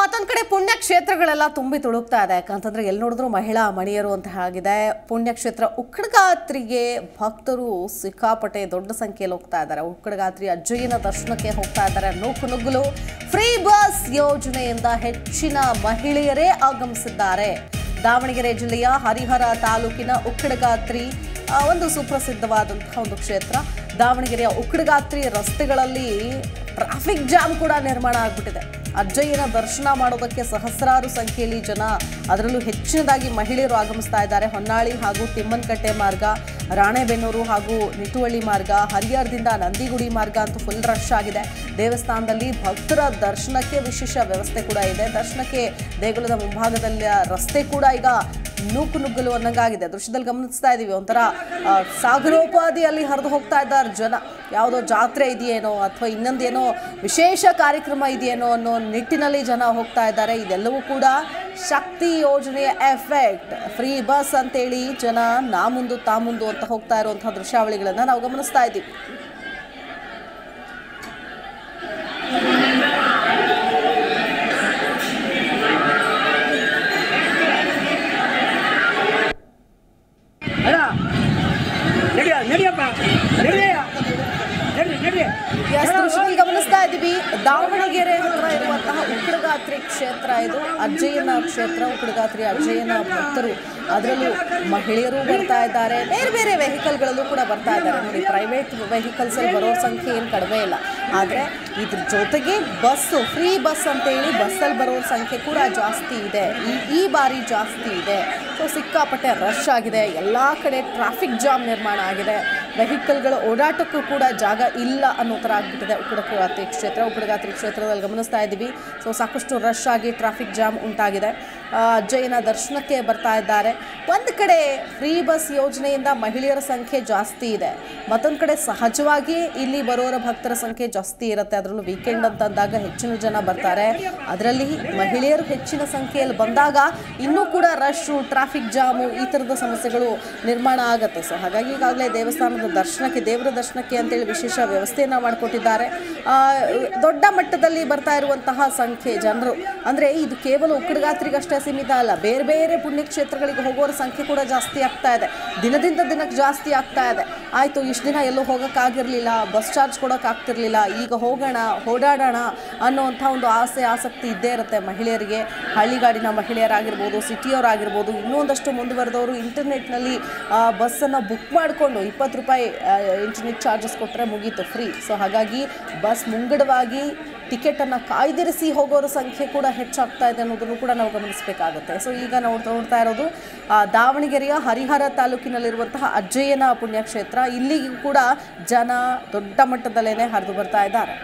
ಮತ್ತೊಂದ್ ಕಡೆ ಪುಣ್ಯ ಕ್ಷೇತ್ರಗಳೆಲ್ಲ ತುಂಬಿ ತುಳುಕ್ತಾ ಇದೆ ಯಾಕಂತಂದ್ರೆ ಎಲ್ಲಿ ನೋಡಿದ್ರು ಮಹಿಳಾ ಮಣಿಯರು ಅಂತ ಆಗಿದೆ ಪುಣ್ಯಕ್ಷೇತ್ರ ಉಕ್ಕಡಗಾತ್ರಿಗೆ ಭಕ್ತರು ಸಿಕ್ಕಾಪಟ್ಟೆ ದೊಡ್ಡ ಸಂಖ್ಯೆಯಲ್ಲಿ ಹೋಗ್ತಾ ಇದ್ದಾರೆ ಉಕ್ಕಡಗಾತ್ರಿ ಅಜ್ಜಯ್ಯನ ದರ್ಶನಕ್ಕೆ ಹೋಗ್ತಾ ಇದ್ದಾರೆ ನೂಕು ನುಗ್ಗಲು ಫ್ರೀ ಬಸ್ ಯೋಜನೆಯಿಂದ ಹೆಚ್ಚಿನ ಮಹಿಳೆಯರೇ ಆಗಮಿಸಿದ್ದಾರೆ ದಾವಣಗೆರೆ ಜಿಲ್ಲೆಯ ಹರಿಹರ ತಾಲೂಕಿನ ಉಕ್ಕಡಗಾತ್ರಿ ಆ, ಒಂದು ಸುಪ್ರಸಿದ್ಧವಾದಂತಹ ಒಂದು ಕ್ಷೇತ್ರ ದಾವಣಗೆರೆಯ ಉಕ್ಕಡಗಾತ್ರಿ ರಸ್ತೆಗಳಲ್ಲಿ ಟ್ರಾಫಿಕ್ ಜಾಮ್ ಕೂಡ ನಿರ್ಮಾಣ ಆಗ್ಬಿಟ್ಟಿದೆ ಅಜ್ಜಯ್ಯನ ದರ್ಶನ ಮಾಡೋದಕ್ಕೆ ಸಹಸ್ರಾರು ಸಂಖ್ಯೆಯಲ್ಲಿ ಜನ ಅದರಲ್ಲೂ ಹೆಚ್ಚಿನದಾಗಿ ಮಹಿಳೆಯರು ಆಗಮಿಸ್ತಾ ಇದ್ದಾರೆ ಹೊನ್ನಾಳಿ ಹಾಗೂ ತಿಮ್ಮನಕಟ್ಟೆ ಮಾರ್ಗ ರಾಣೆಬೆನ್ನೂರು ಹಾಗೂ ನಿಟುವಳ್ಳಿ ಮಾರ್ಗ ಹರಿಹರದಿಂದ ನಂದಿಗುಡಿ ಮಾರ್ಗ ಅಂತೂ ಫುಲ್ ರಶ್ ಆಗಿದೆ ದೇವಸ್ಥಾನದಲ್ಲಿ ಭಕ್ತರ ದರ್ಶನಕ್ಕೆ ವಿಶೇಷ ವ್ಯವಸ್ಥೆ ಕೂಡ ಇದೆ ದರ್ಶನಕ್ಕೆ ದೇಗುಲದ ಮುಂಭಾಗದಲ್ಲಿ ರಸ್ತೆ ಕೂಡ ಈಗ ನೂಕು ನುಗ್ಗಲು ಅನ್ನಂಗಾಗಿದೆ ದೃಶ್ಯದಲ್ಲಿ ಗಮನಿಸ್ತಾ ಇದೀವಿ ಒಂಥರ ಆ, ಸಾಗರೋಪಾದಿಯಲ್ಲಿ ಹರಿದು ಹೋಗ್ತಾ ಇದ್ದಾರೆ ಜನ ಯಾವುದೋ ಜಾತ್ರೆ ಇದೆಯೇನೋ ಅಥವಾ ಇನ್ನೊಂದೇನೋ ವಿಶೇಷ ಕಾರ್ಯಕ್ರಮ ಇದೆಯೇನೋ ಅನ್ನೋ ನಿಟ್ಟಿನಲ್ಲಿ ಜನ ಹೋಗ್ತಾ ಇದ್ದಾರೆ ಇದೆಲ್ಲವೂ ಕೂಡ ಶಕ್ತಿ ಯೋಜನೆಯ ಎಫೆಕ್ಟ್ ಫ್ರೀ ಬಸ್ ಅಂತೇಳಿ ಜನ ನಾ ಮುಂದು ತಾ ಮುಂದು ಅಂತ ಹೋಗ್ತಾ ಇರುವಂತಹ ದೃಶ್ಯಾವಳಿಗಳನ್ನ ನಾವು ಗಮನಿಸ್ತಾ ಇದ್ದೀವಿ ಅಲ್ಲ ನಡಿಯ ನಡಿಯಪ್ಪ ನಡಿಯ ನಡಿ ನಡಿ ಎಸ್ ದೃಶ್ಯದಲ್ಲಿ ಗಮನಿಸ್ತಾ ಇದ್ದೀವಿ ದಾವಣಗೆರೆ ಹತ್ರ ಇರುವಂತಹ ಉಕ್ಕಡಗಾತ್ರಿ ಕ್ಷೇತ್ರ ಇದು ಅಜ್ಜಯ್ಯನ ಕ್ಷೇತ್ರ ಉಕ್ಕಡಗಾತ್ರಿ ಅಜ್ಜಯ್ಯನ ಭಕ್ತರು ಅದರಲ್ಲೂ ಮಹಿಳೆಯರು ಬರ್ತಾ ಇದ್ದಾರೆ ಬೇರೆ ಬೇರೆ ವೆಹಿಕಲ್ಗಳಲ್ಲೂ ಕೂಡ ಬರ್ತಾ ಇದ್ದಾರೆ ನೋಡಿ ಪ್ರೈವೇಟ್ ವೆಹಿಕಲ್ಸ್ ಅಲ್ಲಿ ಬರೋರ ಸಂಖ್ಯೆ ಏನು ಕಡಿಮೆ ಇಲ್ಲ ಆದರೆ ಇದ್ರ ಜೊತೆಗೆ ಬಸ್ಸು ಫ್ರೀ ಬಸ್ ಅಂತೇಳಿ ಬಸ್ಸಲ್ಲಿ ಬರೋರ ಸಂಖ್ಯೆ ಕೂಡ ಜಾಸ್ತಿ ಇದೆ ಈ ಈ ಬಾರಿ ಜಾಸ್ತಿ ಇದೆ ಸೊ ಸಿಕ್ಕಾಪಟ್ಟೆ ರಶ್ ಆಗಿದೆ ಎಲ್ಲ ಕಡೆ ಟ್ರಾಫಿಕ್ ಜಾಮ್ ನಿರ್ಮಾಣ ಆಗಿದೆ ವೆಹಿಕಲ್ಗಳ ಓಡಾಟಕ್ಕೂ ಕೂಡ ಜಾಗ ಇಲ್ಲ ಅನ್ನೋ ಥರ ಆಗ್ಬಿಟ್ಟಿದೆ ಉಕ್ಕಡಗಾತ್ರಿ ಕ್ಷೇತ್ರ ಉಕ್ಕಡಗಾತ್ರಿ ಕ್ಷೇತ್ರದಲ್ಲಿ ಗಮನಿಸ್ತಾ ಇದ್ದೀವಿ ಸೊ ಸಾಕಷ್ಟು ರಶ್ ಆಗಿ ಟ್ರಾಫಿಕ್ ಜಾಮ್ ಉಂಟಾಗಿದೆ ಆ, ಅಜ್ಜಯ್ಯನ ದರ್ಶನಕ್ಕೆ ಬರ್ತಾ ಇದ್ದಾರೆ ಒಂದು ಕಡೆ ಫ್ರೀ ಬಸ್ ಯೋಜನೆಯಿಂದ ಮಹಿಳೆಯರ ಸಂಖ್ಯೆ ಜಾಸ್ತಿ ಇದೆ ಮತ್ತೊಂದು ಕಡೆ ಸಹಜವಾಗಿ ಇಲ್ಲಿ ಬರೋರ ಭಕ್ತರ ಸಂಖ್ಯೆ ಜಾಸ್ತಿ ಇರುತ್ತೆ ಅದರಲ್ಲೂ ವೀಕೆಂಡ್ ಅಂತ ಅಂದಾಗ ಹೆಚ್ಚಿನ ಜನ ಬರ್ತಾರೆ ಅದರಲ್ಲಿ ಮಹಿಳೆಯರು ಹೆಚ್ಚಿನ ಸಂಖ್ಯೆಯಲ್ಲಿ ಬಂದಾಗ ಇನ್ನೂ ಕೂಡ ರಶ್ಶು ಟ್ರಾಫಿಕ್ ಜಾಮು ಈ ಥರದ ಸಮಸ್ಯೆಗಳು ನಿರ್ಮಾಣ ಆಗುತ್ತೆ ಸೊ ಹಾಗಾಗಿ ಈಗಾಗಲೇ ದೇವಸ್ಥಾನದ ದರ್ಶನಕ್ಕೆ ದೇವರ ದರ್ಶನಕ್ಕೆ ಅಂತೇಳಿ ವಿಶೇಷ ವ್ಯವಸ್ಥೆಯನ್ನು ಮಾಡಿಕೊಟ್ಟಿದ್ದಾರೆ ಆ, ದೊಡ್ಡ ಮಟ್ಟದಲ್ಲಿ ಬರ್ತಾ ಇರುವಂತಹ ಸಂಖ್ಯೆ ಜನರು ಅಂದರೆ ಇದು ಕೇವಲ ಉಕ್ಕಡಗಾತ್ರಿಗಷ್ಟೇ ಸೀಮಿತ ಅಲ್ಲ ಬೇರೆ ಬೇರೆ ಪುಣ್ಯಕ್ಷೇತ್ರಗಳಿಗೆ ಹೋಗೋರ ಸಂಖ್ಯೆ ಕೂಡ ಜಾಸ್ತಿ ಆಗ್ತಾ ಇದೆ ದಿನದಿಂದ ದಿನಕ್ಕೆ ಜಾಸ್ತಿ ಆಗ್ತಾ ಇದೆ ಆಯಿತು ಇಷ್ಟು ದಿನ ಎಲ್ಲೂ ಹೋಗೋಕ್ಕಾಗಿರಲಿಲ್ಲ ಬಸ್ ಚಾರ್ಜ್ ಕೊಡೋಕ್ಕಾಗ್ತಿರ್ಲಿಲ್ಲ ಈಗ ಹೋಗೋಣ ಓಡಾಡೋಣ ಅನ್ನೋವಂಥ ಒಂದು ಆಸೆ ಆಸಕ್ತಿ ಇದ್ದೇ ಇರುತ್ತೆ ಮಹಿಳೆಯರಿಗೆ ಹಳ್ಳಿಗಾಡಿನ ಮಹಿಳೆಯರಾಗಿರ್ಬೋದು ಸಿಟಿಯವರಾಗಿರ್ಬೋದು ಇನ್ನೂ ಒಂದಷ್ಟು ಮುಂದುವರೆದವರು ಇಂಟರ್ನೆಟ್ನಲ್ಲಿ ಬಸ್ಸನ್ನು ಬುಕ್ ಮಾಡಿಕೊಂಡು ಇಪ್ಪತ್ತು ರೂಪಾಯಿ ಇಂಟರ್ನೆಟ್ ಚಾರ್ಜಸ್ ಕೊಟ್ಟರೆ ಮುಗೀತು ಫ್ರೀ ಸೊ ಹಾಗಾಗಿ ಬಸ್ ಮುಂಗಡವಾಗಿ ಟಿಕೆಟನ್ನು ಕಾಯ್ದಿರಿಸಿ ಹೋಗೋರ ಸಂಖ್ಯೆ ಕೂಡ ಹೆಚ್ಚಾಗ್ತಾ ಇದೆ ಅನ್ನೋದನ್ನು ಕೂಡ ನಾವು ಗಮನಿಸಬೇಕಾಗುತ್ತೆ ಸೊ ಈಗ ನಾವು ನೋಡ್ತಾ ಇರೋದು ಆ, ದಾವಣಗೆರೆಯ ಹರಿಹರ ತಾಲೂಕಿನಲ್ಲಿರುವಂತಹ ಅಜ್ಜಯ್ಯನ ಪುಣ್ಯಕ್ಷೇತ್ರ ಇಲ್ಲಿಗೂ ಕೂಡ ಜನ ದೊಡ್ಡ ಮಟ್ಟದಲ್ಲೇನೆ ಹರಿದು ಬರ್ತಾ ಇದ್ದಾರೆ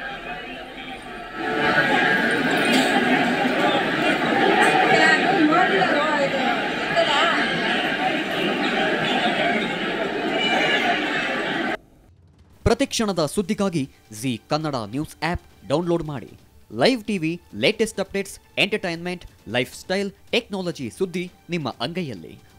ಪ್ರತಿಕ್ಷಣದ ಸುದ್ದಿಗಾಗಿ Zee Kannada news app download ಮಾಡಿ live TV latest updates entertainment lifestyle technology ಸುದ್ದಿ ನಿಮ್ಮ ಅಂಗೈಯಲ್ಲಿ